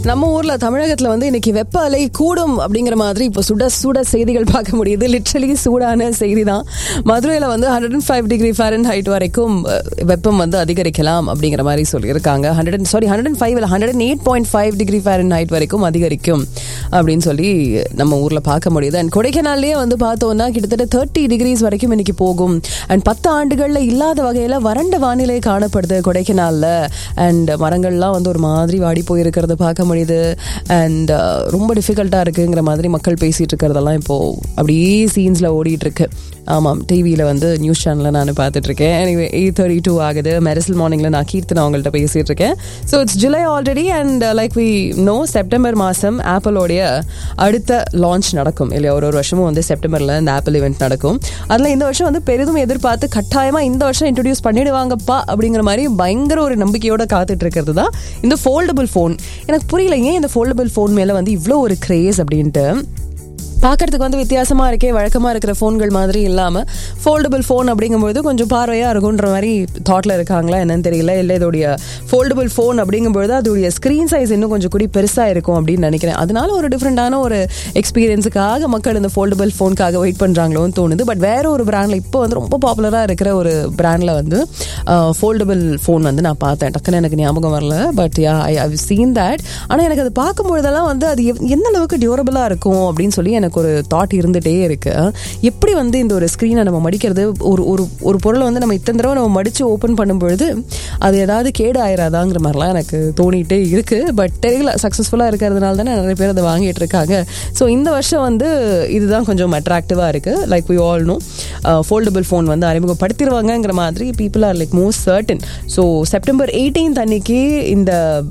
நம்ம ஊர்ல தமிழகத்துல வந்து இன்னைக்கு வெப்ப அலை கூடும் அப்படிங்கிற மாதிரி இப்போ சுட சுட செய்திகள் பார்க்க முடியுது லிட்ரலி சூடான செய்தி தான் மதுரையில வந்து hundred and five degree Fahrenheit வரைக்கும் அஹ், வெப்பம் வந்து அதிகரிக்கலாம் அப்படிங்கிற மாதிரி சொல்லியிருக்காங்க hundred and sorry hundred and five hundred and eight point five degree Fahrenheit வரைக்கும் அதிகரிக்கும் அப்படின்னு சொல்லி நம்ம ஊர்ல பார்க்க முடியுது அண்ட் கொடைக்கானல்லையே வந்து பார்த்தோம்னா கிட்டத்தட்ட தேர்ட்டி டிகிரிஸ் வரைக்கும் இன்னைக்கு போகும் அண்ட் பத்து ஆண்டுகள்ல இல்லாத வகையில வறண்ட வானிலை காணப்படுது கொடைக்கானல்ல அண்ட் மரங்கள்லாம் வந்து ஒரு மாதிரி வாடி போயிருக்கிறத பார்க்க முடியுது அண்ட் ரொம்ப டிஃபிகல்ட்டாக இருக்குங்கிற மாதிரி மக்கள் பேசிட்டு இருக்கிறதெல்லாம் இப்போ அப்படியே சீன்ஸில் ஓடிட்டு இருக்கு ஆமாம் டிவியில் வந்து நியூஸ் சேனலில் நான் பார்த்துட்டு இருக்கேன் எனிவே எயிட் தேர்ட்டி டூ ஆகுது மெரிசல் மார்னிங்கில் நான் கீர்த்தனா அவங்கள்ட்ட பேசிட்டு இருக்கேன் so it's July already and like we know September மாதம் ஆப்பிளோடைய அடுத்த லான்ச் நடக்கும் இல்லையா ஒரு ஒரு வருஷமும் வந்து செப்டம்பரில் இந்த ஆப்பிள் இவெண்ட் நடக்கும் அதில் இந்த வருஷம் வந்து பெரிதும் எதிர்பார்த்து கட்டாயமாக இந்த வருஷம் இன்ட்ரடியூஸ் பண்ணிடுவாங்கப்பா அப்படிங்கிற மாதிரி பயங்கர ஒரு நம்பிக்கையோட காத்துட்டு இருக்கிறது தான் இந்த ஃபோல்டபுள் ஃபோன் எனக்கு புரியல ஏன் இந்த ஃபோல்டபுள் ஃபோன் மேலே வந்து இவ்வளோ ஒரு கிரேஸ் அப்படின்ட்டு பார்க்கறதுக்கு வந்து வித்தியாசமா இருக்கே வழக்கமா இருக்கிற ஃபோன்கள் மாதிரி இல்லாம ஃபோல்டபுள் ஃபோன் அப்படிங்கும்போது கொஞ்சம் பார்வையா இருக்குன்ற மாதிரி தாட்ல இருக்காங்களா என்னன்னு தெரியல இல்லை இதோடைய ஃபோல்டபுள் ஃபோன் அப்படிங்கும்போது அதோடைய ஸ்க்ரீன் சைஸ் இன்னும் கொஞ்சம் கூடி பெருசா இருக்கும் அப்படின்னு நினைக்கிறேன் அதனால ஒரு டிஃப்ரெண்டான ஒரு எக்ஸ்பீரியன்ஸுக்காக மக்கள் இந்த ஃபோல்டபுள் ஃபோனுக்காக வெயிட் பண்றாங்களோன்னு தோணுது பட் வேற ஒரு பிராண்ட்ல இப்போ வந்து ரொம்ப பாப்புலரா இருக்கிற ஒரு பிராண்ட்ல வந்து ஃபோல்டபுள் ஃபோன் வந்து நான் பார்த்தேன் டக்குன்னு எனக்கு ஞாபகம் வரல but yeah I have seen that ஆனா எனக்கு அது பார்க்கும்பொழுதெல்லாம் வந்து அது எவ்- எந்த அளவுக்கு டியூரபிளா இருக்கும் அப்படின்னு சொல்லி எனக்கு ஒரு தாட் இருந்துட்டே இருக்கு எப்படி வந்து இந்த ஒரு ஸ்க்ரீனை நம்ம மடிக்கிறது ஒரு ஒரு ஒரு பொருளை வந்து நம்ம இத்தனை தடவை நம்ம மடிச்சு ஓப்பன் பண்ணும்பொழுது அது ஏதாவது கேடு ஆயிராதாங்கிற மாதிரிலாம் எனக்கு தோணிட்டே இருக்கு பட் தெரியல சக்ஸஸ்ஃபுல்லாக இருக்கிறதுனால தானே நிறைய பேர் அதை வாங்கிட்டு இருக்காங்க ஸோ இந்த வருஷம் வந்து இதுதான் கொஞ்சம் அட்ராக்டிவாக இருக்கு like we all know foldable phone வந்து அறிமுகப்படுத்திடுவாங்கங்கிற மாதிரி people are like most certain so September eighteenth அன்னைக்கு இந்த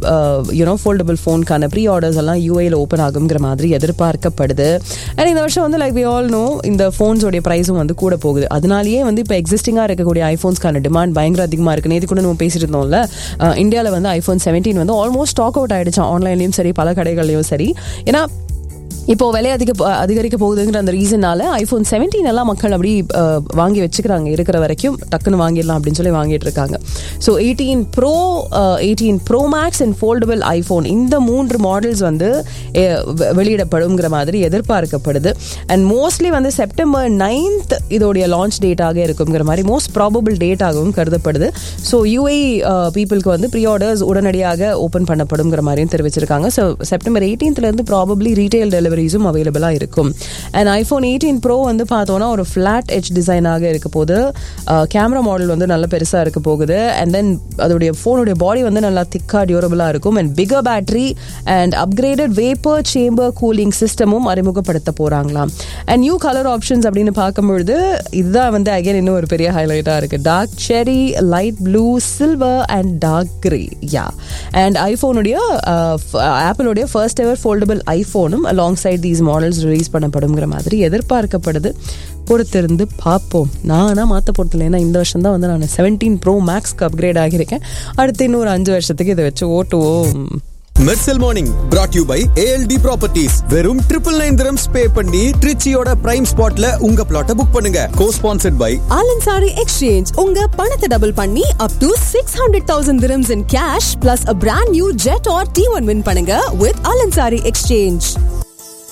யூனோ ஃபோல்டபுள் ஃபோனுக்கான ப்ரீ ஆர்டர்ஸ் எல்லாம் யூஏல ஓப்பன் ஆகுங்கிற மாதிரி எதிர்பார்க்கப்படுது அண்ட் இந்த வருஷம் வந்து லைக் வி ஆல் நோ இந்த ஃபோன்ஸோடைய ப்ரைஸும் வந்து கூட போகுது அதனாலேயே வந்து இப்போ எக்ஸிஸ்டிங்காக இருக்கக்கூடிய ஐஃபோன்ஸ்க்கான டிமாண்ட் பயங்கர அதிகமாக இருக்கு நேற்று கூட நம்ம பேசிட்டு இருந்தோம்ல இந்தியாவில் வந்து ஐஃபோன் செவன்டீன் வந்து ஆல்மோஸ்ட் ஸ்டாக் அவுட் ஆயிடுச்சு ஆன்லைன்லையும் சரி பல கடைகள்லையும் சரி ஏன்னா இப்போ விலை அதிக அதிகரிக்க போகுதுங்கிற அந்த ரீசனால ஐஃபோன் செவன்டீன் எல்லாம் மக்கள் அப்படி அஹ், வாங்கி வச்சுக்கிறாங்க இருக்கிற வரைக்கும் டக்குன்னு வாங்கிடலாம் அப்படின்னு சொல்லி வாங்கிட்டு இருக்காங்க so eighteen pro eighteen pro max and foldable iPhone இந்த மூன்று மாடல்ஸ் வந்து அஹ், வெ- வெளியிடப்படுங்கிற மாதிரி எதிர்பார்க்கப்படுது அண்ட் மோஸ்ட்லி வந்து செப்டம்பர் நைன்த் இதோடைய லான்ச் டேட்டாக இருக்குங்கிற மாதிரி மோஸ்ட் ப்ராபபிள் டேட்டாகவும் கருதப்படுது ஸோ யூஏ பீப்புளுக்கு வந்து ப்ரீ ஆர்டர்ஸ் உடனடியாக ஓப்பன் பண்ணப்படுங்கிற மாதிரியும் தெரிவிச்சிருக்காங்க ஸோ செப்டம்பர் 18th ல இருந்து ப்ராபப்ளி ரீட்டைல் டெலிவரிஸும் அவைலபிளாக இருக்கும் அண்ட் ஐஃபோன் எயிட்டீன் ப்ரோ வந்து பார்த்தோன்னா ஒரு ஃப்ளாட் எச் டிசைனாக இருக்க போது கேமரா மாடல் வந்து நல்ல பெருசாக இருக்க போகுது அண்ட் தென் அதோடைய ஃபோனுடைய பாடி வந்து நல்லா திக்காக டியூரபிளாக இருக்கும் and bigger battery and upgraded vapour chamber cooling சிஸ்டமும் அறிமுகப்படுத்த போகிறாங்களாம் அண்ட் நியூ கலர் ஆப்ஷன்ஸ் அப்படின்னு பார்க்கும்பொழுது இதுதான் வந்து அகைன் இன்னும் ஒரு பெரிய ஹைலைட்டாக இருக்குது dark cherry light blue silver and dark grey yeah and ஐஃபோனுடைய ஆப்பிளுடைய ஃபர்ஸ்ட் எவர் ஃபோல்டபுள் ஐஃபோனும் alongside these models release பண்ணப்படுங்கிற மாதிரி எதிர்பார்க்கப்படுது பொறுத்திருந்து பார்ப்போம் நானா மாற்ற போகிறதில்ல ஏன்னா இந்த வருஷம் தான் வந்து நான் செவன்டீன் ப்ரோ மேக்ஸ்க்கு அப்கிரேட் ஆகியிருக்கேன் அடுத்து இன்னும் ஒரு அஞ்சு வருஷத்துக்கு இதை வச்சு ஓட்டுவோம் Mersal morning brought you by ALT properties வெறும் ட்ரிபிள் நைன் திரம்ஸ் பே பண்ணி ட்ரிச்சியோட பிரைம் ஸ்பாட்ல உங்க பிளாட்டை புக் பண்ணுங்க co sponsored by Al Ansari exchange உங்க பணத்தை டபுள் பண்ணி up to six hundred thousand dirhams in cash plus a brand new jet R T one win பண்ணுங்க வித் ஆலன்சாரி எக்ஸ்சேஞ்ச்